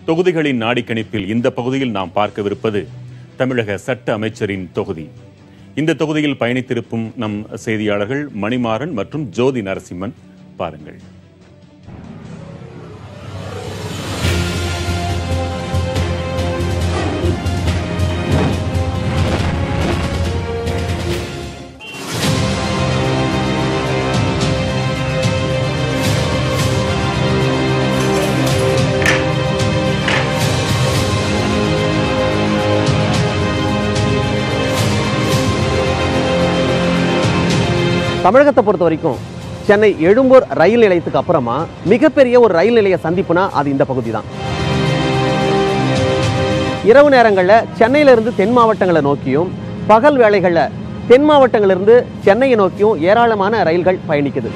தொகுதிகளின் நாடிக்கணிப்பில் இந்த பகுதியில் நாம் பார்க்கவிருப்பது தமிழக சட்ட அமைச்சரின் தொகுதி இந்த தொகுதியில் பயணித்திருக்கும் நம் செய்தியாளர்கள் மணிமாறன் மற்றும் ஜோதி நரசிம்மன் பாருங்கள் தமிழகத்தை பொறுத்த வரைக்கும் சென்னை எழும்பூர் ரயில் நிலையத்துக்கு அப்புறமா மிகப்பெரிய ஒரு ரயில் நிலைய சந்திப்புனா அது இந்த பகுதி தான் இரவு நேரங்களில் சென்னையிலிருந்து தென் மாவட்டங்களை நோக்கியும் பகல் வேளைகளில் தென் மாவட்டங்களிலிருந்து சென்னையை நோக்கியும் ஏராளமான ரயில்கள் பயணிக்குது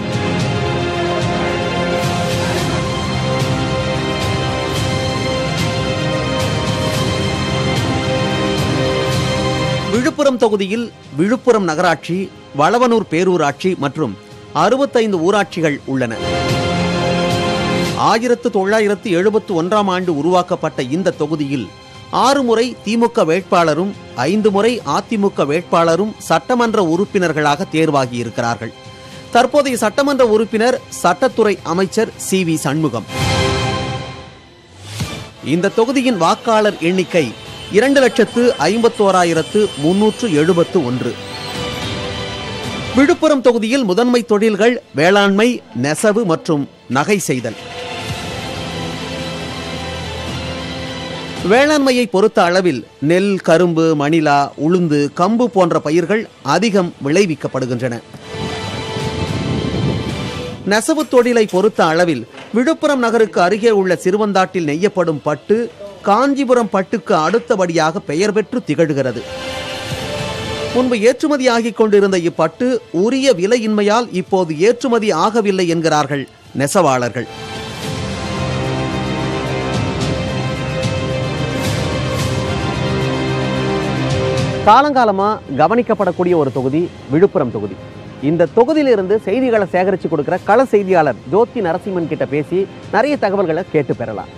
விழுப்புரம் தொகுதியில் விழுப்புரம் நகராட்சி வளவனூர் பேரூராட்சி மற்றும் அறுபத்தைந்து ஊராட்சிகள் உள்ளன ஆயிரத்து தொள்ளாயிரத்து எழுபத்து ஒன்றாம் ஆண்டு உருவாக்கப்பட்ட இந்த தொகுதியில் ஆறு முறை திமுக வேட்பாளரும் ஐந்து முறை அதிமுக வேட்பாளரும் சட்டமன்ற உறுப்பினர்களாக தேர்வாகி இருக்கிறார்கள் தற்போதைய சட்டமன்ற உறுப்பினர் சட்டத்துறை அமைச்சர் சி வி சண்முகம் இந்த தொகுதியின் வாக்காளர் எண்ணிக்கை இரண்டு லட்சத்து ஐம்பத்தோராயிரத்து முன்னூற்று எழுபத்து ஒன்று விழுப்புரம் தொகுதியில் முதன்மை தொழில்கள் வேளாண்மை நெசவு மற்றும் நகை செய்தல் வேளாண்மையை பொறுத்த அளவில் நெல் கரும்பு மணிலா உளுந்து கம்பு போன்ற பயிர்கள் அதிகம் விளைவிக்கப்படுகின்றன நெசவு தொழிலை பொறுத்த அளவில் விழுப்புரம் நகருக்கு அருகே உள்ள சிறுவந்தாட்டில் நெய்யப்படும் பட்டு காஞ்சிபுரம் பட்டுக்கு அடுத்தபடியாக பெயர் பெற்று திகழ்கிறது முன்பு ஏற்றுமதியாகிக் கொண்டிருந்த இப்பட்டு உரிய விலையின்மையால் இப்போது ஏற்றுமதி ஆகவில்லை என்கிறார்கள் நெசவாளர்கள் காலங்காலமா கவனிக்கப்படக்கூடிய ஒரு தொகுதி விழுப்புரம் தொகுதி இந்த தொகுதியிலிருந்து செய்திகளை சேகரித்து கொடுக்கிற கள செய்தியாளர் ஜோதி நரசிம்மன் கிட்ட பேசி நிறைய தகவல்களை கேட்டு பெறலாம்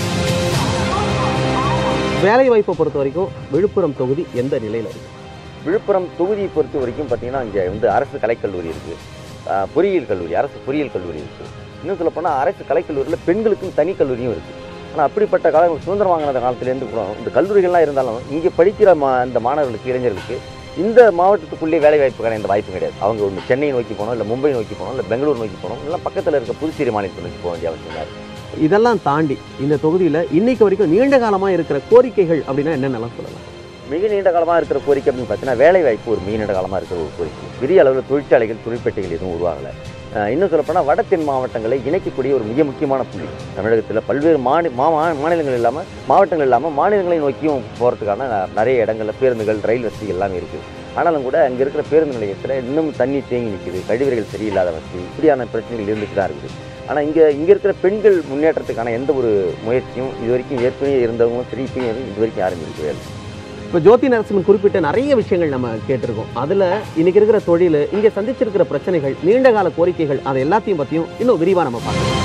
வேலை வாய்ப்பை பொறுத்த வரைக்கும் விழுப்புரம் தொகுதி எந்த நிலையில இருக்கு விழுப்புரம் தொகுதியை பொறுத்த வரைக்கும் பார்த்தீங்கன்னா இங்கே வந்து அரசு கலைக்கல்லூரி இருக்குது பொறியியல் கல்லூரி அரசு பொறியியல் கல்லூரி இருக்குது இன்னும் சொல்ல போனால் அரசு கலைக்கல்லூரியில் பெண்களுக்கும் தனி கல்லூரியும் இருக்குது ஆனால் அப்படிப்பட்ட காலம் சுதந்திரம் வாங்கின காலத்துலேருந்து கூட இந்த கல்லூரிகள்லாம் இருந்தாலும் இங்கே படிக்கிற மா இந்த மாணவர்களுக்கு இளைஞர்களுக்கு இந்த மாவட்டத்துக்குள்ளே வேலை வாய்ப்புக்கான இந்த வாய்ப்பு கிடையாது அவங்க ஒன்று சென்னை நோக்கி போகணும் இல்லை மும்பை நோக்கி போகணும் இல்லை பெங்களூர் நோக்கி போகணும் இல்லை பக்கத்தில் இருக்க புதுச்சேரி மாநிலத்தை நோக்கி போக வேண்டிய அவசியம் இல்லை இதெல்லாம் தாண்டி இந்த தொகுதியில இன்னைக்கு வரைக்கும் நீண்ட காலமா இருக்கிற கோரிக்கைகள் அப்படின்னா என்னென்னலாம் சொல்லலாம் மிக நீண்ட காலமாக இருக்கிற கோரிக்கை அப்படின்னு பார்த்தீங்கன்னா வேலை வாய்ப்பு ஒரு மிக நீண்ட காலமாக இருக்கிற ஒரு கோரிக்கை பெரிய அளவில் தொழிற்சாலைகள் தொழிற்பேட்டைகள் எதுவும் உருவாகலை அஹ் இன்னும் சொல்லப்போனால் வட தென் மாவட்டங்களை இணைக்கக்கூடிய ஒரு மிக முக்கியமான புள்ளி தமிழகத்தில் பல்வேறு மாநி மா மா- மாநிலங்கள் இல்லாமல் மாவட்டங்கள் இல்லாமல் மாநிலங்களை நோக்கியும் போகிறதுக்கான நிறைய இடங்களில் பேருந்துகள் ரயில் வசதி எல்லாமே இருக்குது ஆனாலும் கூட அங்கே இருக்கிற பேருந்து நிலையத்தில் இன்னும் தண்ணி தேங்கி நிற்குது கழிவறைகள் சரியில்லாத வசதி இப்படியான பிரச்சனைகள் இருந்துட்டு தான் இருக்குது ஆனால் இங்கே இங்கே இருக்கிற பெண்கள் முன்னேற்றத்துக்கான எந்த ஒரு முயற்சியும் இது வரைக்கும் ஏற்கனவே இருந்தவங்களும் சரி இப்பயும் இது வரைக்கும் யாரும் இருக்கவே இல்லை இப்போ ஜோதி நரசிம்மன் குறிப்பிட்ட நிறைய விஷயங்கள் நம்ம கேட்டிருக்கோம் அதுல இன்னைக்கு இருக்கிற தொழில் இங்க சந்திச்சிருக்கிற பிரச்சனைகள் நீண்ட கால கோரிக்கைகள் அதை எல்லாத்தையும் பத்தியும் இன்னும் விரிவா நம்ம பார்க்கலாம்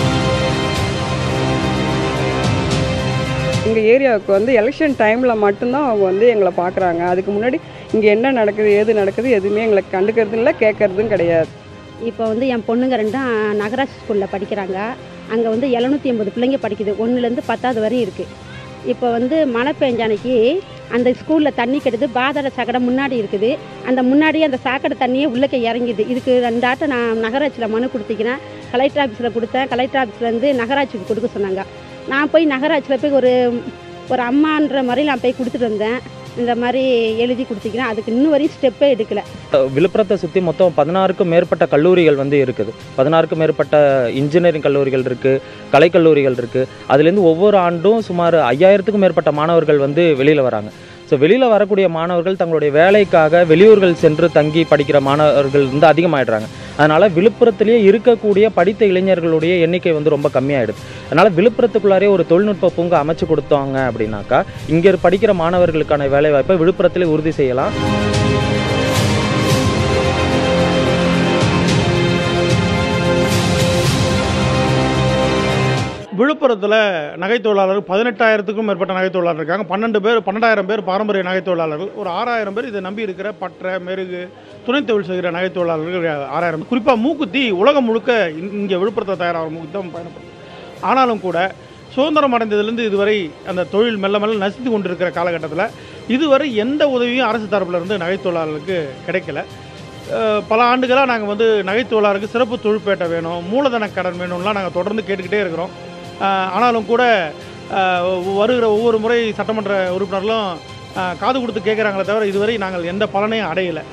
எங்கள் ஏரியாவுக்கு வந்து எலெக்ஷன் டைமில் மட்டும்தான் அவங்க வந்து எங்களை பார்க்குறாங்க அதுக்கு முன்னாடி இங்கே என்ன நடக்குது ஏது நடக்குது எதுவுமே எங்களை கண்டுக்கிறது இல்லை கேட்கறதும் கிடையாது இப்போ வந்து என் பொண்ணுங்க ரெண்டும் நகராட்சி ஸ்கூலில் படிக்கிறாங்க அங்கே வந்து எழுநூற்றி எண்பது பிள்ளைங்க படிக்குது ஒன்றுலேருந்து பத்தாவது வரையும் இருக்குது இப்போ வந்து மழை பெஞ்ச அன்னைக்கு அந்த ஸ்கூலில் தண்ணி கெடுது பாதாள சாக்கடை முன்னாடி இருக்குது அந்த முன்னாடி அந்த சாக்கடை தண்ணியே உள்ளக்க இறங்கிது இதுக்கு ரெண்டாட்டம் நான் நகராட்சியில் மனு கொடுத்திக்கிறேன் கலெக்டர் ஆஃபீஸில் கொடுத்தேன் கலெக்டர் ஆஃபீஸ்லேருந்து நகராட்சிக்கு கொடுக்க சொன்னாங்க நான் போய் நகராட்சியில் போய் ஒரு ஒரு அம்மான்ற மாதிரி நான் போய் கொடுத்துட்டு வந்தேன் இந்த மாதிரி எழுதி கொடுத்திக்கிறேன் அதுக்கு இன்னும் வரையும் ஸ்டெப்பே எடுக்கலை விழுப்புரத்தை சுற்றி மொத்தம் பதினாறுக்கும் மேற்பட்ட கல்லூரிகள் வந்து இருக்குது பதினாறுக்கும் மேற்பட்ட இன்ஜினியரிங் கல்லூரிகள் இருக்குது கலைக்கல்லூரிகள் இருக்குது அதுலேருந்து ஒவ்வொரு ஆண்டும் சுமார் ஐயாயிரத்துக்கும் மேற்பட்ட மாணவர்கள் வந்து வெளியில் வராங்க ஸோ வெளியில் வரக்கூடிய மாணவர்கள் தங்களுடைய வேலைக்காக வெளியூர்கள் சென்று தங்கி படிக்கிற மாணவர்கள் வந்து அதிகமாயிடுறாங்க அதனால் விழுப்புரத்திலேயே இருக்கக்கூடிய படித்த இளைஞர்களுடைய எண்ணிக்கை வந்து ரொம்ப கம்மியாயிடுது அதனால் விழுப்புரத்துக்குள்ளாரே ஒரு தொழில்நுட்ப பூங்கா அமைச்சு கொடுத்தாங்க அப்படின்னாக்கா இங்கே படிக்கிற மாணவர்களுக்கான வேலைவாய்ப்பை விழுப்புரத்திலே உறுதி செய்யலாம் விழுப்புரத்தில் நகைத் தொழிலாளர்கள் பதினெட்டாயிரத்துக்கும் மேற்பட்ட நகைத் தொழிலாளர் இருக்காங்க பன்னெண்டு பேர் பன்னெண்டாயிரம் பேர் பாரம்பரிய நகைத் தொழிலாளர்கள் ஒரு ஆறாயிரம் பேர் இதை நம்பி இருக்கிற பற்ற மெருகு துணை தொழில் செய்கிற நகைத் தொழிலாளர்கள் ஆறாயிரம் குறிப்பாக மூக்குத்தி உலகம் முழுக்க இங்கே விழுப்புரத்தில் தயாராகிற மூக்குத்தி தான் பயணப்படும் ஆனாலும் கூட சுதந்திரம் அடைந்ததுலேருந்து இதுவரை அந்த தொழில் மெல்ல மெல்ல நசித்து கொண்டிருக்கிற காலகட்டத்தில் இதுவரை எந்த உதவியும் அரசு தரப்புல இருந்து நகைத் தொழிலாளர்களுக்கு கிடைக்கல அஹ் பல ஆண்டுகளாக நாங்கள் வந்து நகைத் தொழிலாளருக்கு சிறப்பு தொழிற்பேட்டை வேணும் மூலதன கடன் வேணும்லாம் நாங்கள் தொடர்ந்து கேட்டுக்கிட்டே இருக்கிறோம் அஹ் ஆனாலும் கூட அஹ் வருகிற ஒவ்வொரு முறை சட்டமன்ற உறுப்பினர்களும் அஹ் காது கொடுத்து கேட்குறாங்களே தவிர இதுவரை நாங்கள் எந்த பலனையும் அடையலை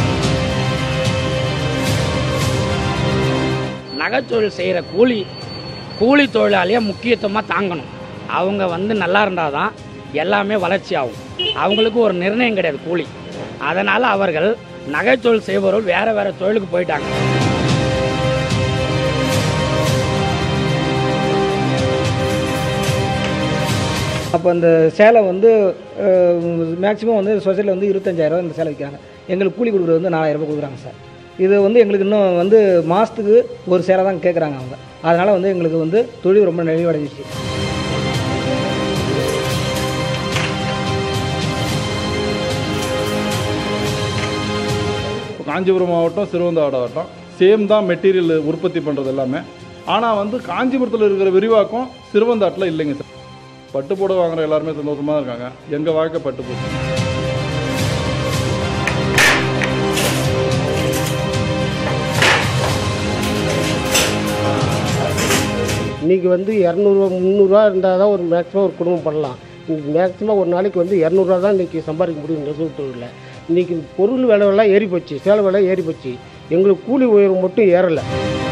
நகைத்தொழில் செய்கிற கூலி கூலி தொழிலாளியை முக்கியத்துவமாக தாங்கணும் அவங்க வந்து நல்லா இருந்தால் தான் எல்லாமே வளர்ச்சி ஆகும் அவங்களுக்கு ஒரு நிர்ணயம் கிடையாது கூலி அதனால் அவர்கள் நகைத்தொழில் செய்பவர்கள் வேறு வேறு தொழிலுக்கு போயிட்டாங்க அப்போ அந்த சேலை வந்து மேக்ஸிமம் வந்து சொசைட்டியில் வந்து இருபத்தஞ்சாயிரம் இந்த சேலை விற்கிறாங்க எங்களுக்கு கூலி கொடுக்குறது வந்து நாலாயிரம் ரூபாய் கொடுக்குறாங்க சார் இது வந்து எங்களுக்கு இன்னும் வந்து மாதத்துக்கு ஒரு சேலை தான் கேட்குறாங்க அவங்க அதனால் வந்து எங்களுக்கு வந்து தொழில் ரொம்ப நெளிவடைஞ்சிச்சு இப்போ காஞ்சிபுரம் மாவட்டம் சிறுவந்தாடு மாவட்டம் சேம் தான் மெட்டீரியல் உற்பத்தி பண்ணுறது எல்லாமே ஆனால் வந்து காஞ்சிபுரத்தில் இருக்கிற விரிவாக்கம் சிறுவந்தாட்டில் இல்லைங்க சார் பட்டு போட வாங்குற எல்லாருமே சந்தோஷமாக இருக்காங்க எங்கள் வாழ்க்கை பட்டு போச்சு இன்றைக்கி வந்து இரநூறுவா முந்நூறுரூவா இருந்தால் தான் ஒரு மேக்ஸிமம் ஒரு குடும்பம் பண்ணலாம் மேக்ஸிமம் ஒரு நாளைக்கு வந்து இரநூறுவா தான் இன்றைக்கி சம்பாதிக்க முடியும் நெசவு தொழிலில் இன்றைக்கி பொருள் விலையெல்லாம் ஏறி போச்சு சேலை விலை ஏறி போச்சு எங்களுக்கு கூலி உயர்வு மட்டும் ஏறலை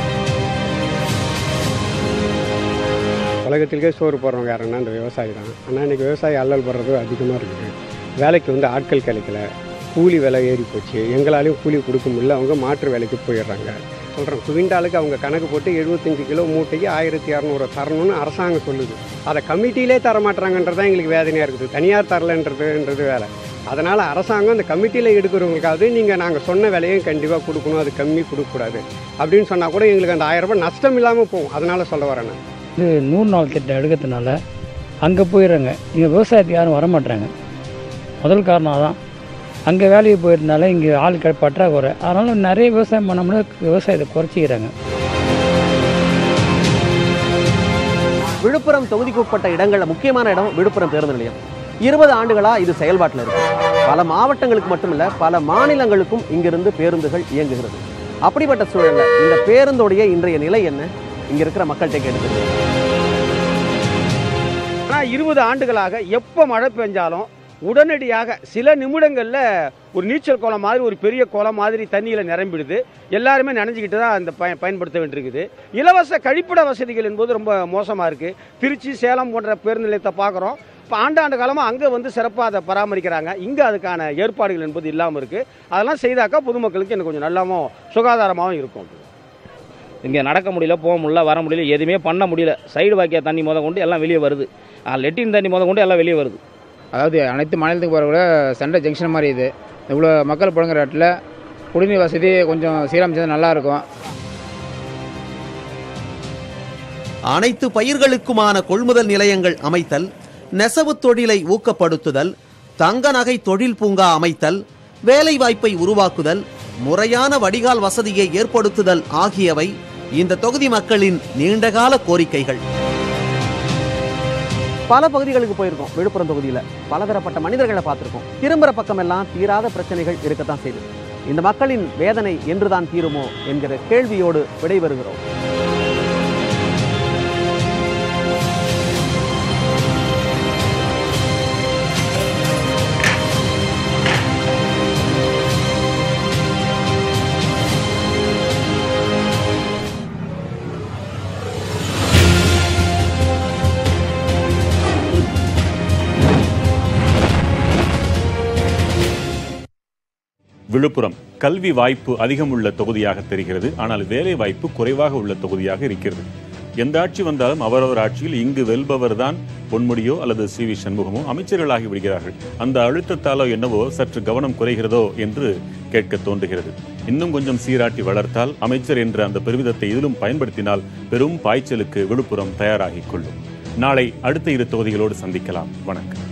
உலகத்திற்கே சோறு போடுறவங்க யாருன்னா இந்த விவசாயி தான் ஆனால் இன்றைக்கி விவசாயி அல்லல் படுறது அதிகமாக இருக்குது வேலைக்கு வந்து ஆட்கள் கிடைக்கல கூலி விலை ஏறி போச்சு எங்களாலையும் கூலி கொடுக்க முடியல அவங்க மாற்று வேலைக்கு போயிடுறாங்க சொல்கிறேன் குவிண்டாலுக்கு அவங்க கணக்கு போட்டு எழுபத்தஞ்சு கிலோ மூட்டைக்கு ஆயிரத்தி இரநூறு தரணும்னு அரசாங்கம் சொல்லுது அதை கமிட்டியிலே தர மாட்டாங்கன்றது தான் எங்களுக்கு வேதனையாக இருக்குது தனியார் தரலன்றதுன்றது வேலை அதனால் அரசாங்கம் இந்த கமிட்டியில் எடுக்கிறவங்களுக்காவது நீங்கள் நாங்கள் சொன்ன விலையும் கண்டிப்பாக கொடுக்கணும் அது கம்மி கொடுக்கக்கூடாது அப்படின்னு சொன்னால் கூட எங்களுக்கு அந்த ஆயிரம் ரூபாய் நஷ்டம் இல்லாமல் போகும் அதனால் சொல்ல வரேன் நான் இது நூறு நாள் திட்டம் எடுக்கிறதுனால அங்கே போயிடுறாங்க இங்கே விவசாயத்துக்கு யாரும் வர மாட்டாங்க முதல் காரணம் அதான் அங்கே வேலைக்கு போயிருந்தால இங்கே ஆள் க பற்றாக்குறை அதனால் நிறைய விவசாயம் பண்ணோம்னா விவசாயத்தை குறைச்சிக்கிறாங்க விழுப்புரம் தொகுதிக்கு உட்பட்ட இடங்கள்ல முக்கியமான இடம் விழுப்புரம் பேருந்து நிலையம் இருபது ஆண்டுகளா இது செயல்பாட்டில் இருக்கு பல மாவட்டங்களுக்கு மட்டுமில்ல பல மாநிலங்களுக்கும் இங்கிருந்து பேருந்துகள் இயங்குகிறது அப்படிப்பட்ட சூழல்ல இந்த பேருந்தோடைய இன்றைய நிலை என்ன இங்க இருக்கிற மக்கள்கிட்ட கேட்டு ஆனால் இருபது ஆண்டுகளாக எப்போ மழை பெஞ்சாலும் உடனடியாக சில நிமிடங்களில் ஒரு நீச்சல் குளம் மாதிரி ஒரு பெரிய குளம் மாதிரி தண்ணியில் நிரம்பிடுது எல்லாருமே நினைஞ்சிக்கிட்டு தான் அந்த பய பயன்படுத்த வேண்டியிருக்குது இலவச கழிப்பிட வசதிகள் என்பது ரொம்ப மோசமாக இருக்குது திருச்சி சேலம் போன்ற பேருந்து நிலையத்தை பார்க்குறோம் இப்போ ஆண்டாண்டு காலமாக அங்கே வந்து சிறப்பாக அதை பராமரிக்கிறாங்க இங்கே அதுக்கான ஏற்பாடுகள் என்பது இல்லாமல் இருக்குது அதெல்லாம் செய்தாக்கா பொதுமக்களுக்கு இன்னும் கொஞ்சம் நல்லாவும் சுகாதாரமாகவும் இருக்கும் இங்கே நடக்க முடியல போக முடியல வர முடியல எதுவுமே பண்ண முடியல சைடு வாக்கிய தண்ணி முத கொண்டு எல்லாம் வெளியே வருது லெட்டின் தண்ணி முத கொண்டு எல்லாம் வெளியே வருது அதாவது அனைத்து மாநிலத்துக்கு போகிற கூட சண்டை ஜங்ஷன் மாதிரி இது இவ்வளோ மக்கள் புழங்குற இடத்துல குடிநீர் வசதி கொஞ்சம் சீரமைச்சது நல்லாயிருக்கும் அனைத்து பயிர்களுக்குமான கொள்முதல் நிலையங்கள் அமைத்தல் நெசவு தொழிலை ஊக்கப்படுத்துதல் தங்க நகை தொழில் பூங்கா அமைத்தல் வேலைவாய்ப்பை உருவாக்குதல் முறையான வடிகால் வசதியை ஏற்படுத்துதல் ஆகியவை இந்த தொகுதி மக்களின் நீண்டகால கோரிக்கைகள் பல பகுதிகளுக்கு போயிருக்கோம் விழுப்புரம் தொகுதியில் பலதரப்பட்ட மனிதர்களை பார்த்துருக்கோம் திரும்புற பக்கமெல்லாம் தீராத பிரச்சனைகள் இருக்கத்தான் செய்யுது இந்த மக்களின் வேதனை என்றுதான் தீருமோ என்கிற கேள்வியோடு விடைபெறுகிறோம் விழுப்புரம் கல்வி வாய்ப்பு அதிகம் உள்ள தொகுதியாக தெரிகிறது ஆனால் வேலை வாய்ப்பு குறைவாக உள்ள தொகுதியாக இருக்கிறது எந்த ஆட்சி வந்தாலும் அவரவர் ஆட்சியில் இங்கு வெல்பவர்தான் பொன்முடியோ அல்லது சி வி சண்முகமோ அமைச்சர்களாகி விடுகிறார்கள் அந்த அழுத்தத்தாலோ என்னவோ சற்று கவனம் குறைகிறதோ என்று கேட்க தோன்றுகிறது இன்னும் கொஞ்சம் சீராட்டி வளர்த்தால் அமைச்சர் என்ற அந்த பெருமிதத்தை இதிலும் பயன்படுத்தினால் பெரும் பாய்ச்சலுக்கு விழுப்புரம் தயாராகிக் கொள்ளும் நாளை அடுத்த இரு தொகுதிகளோடு சந்திக்கலாம் வணக்கம்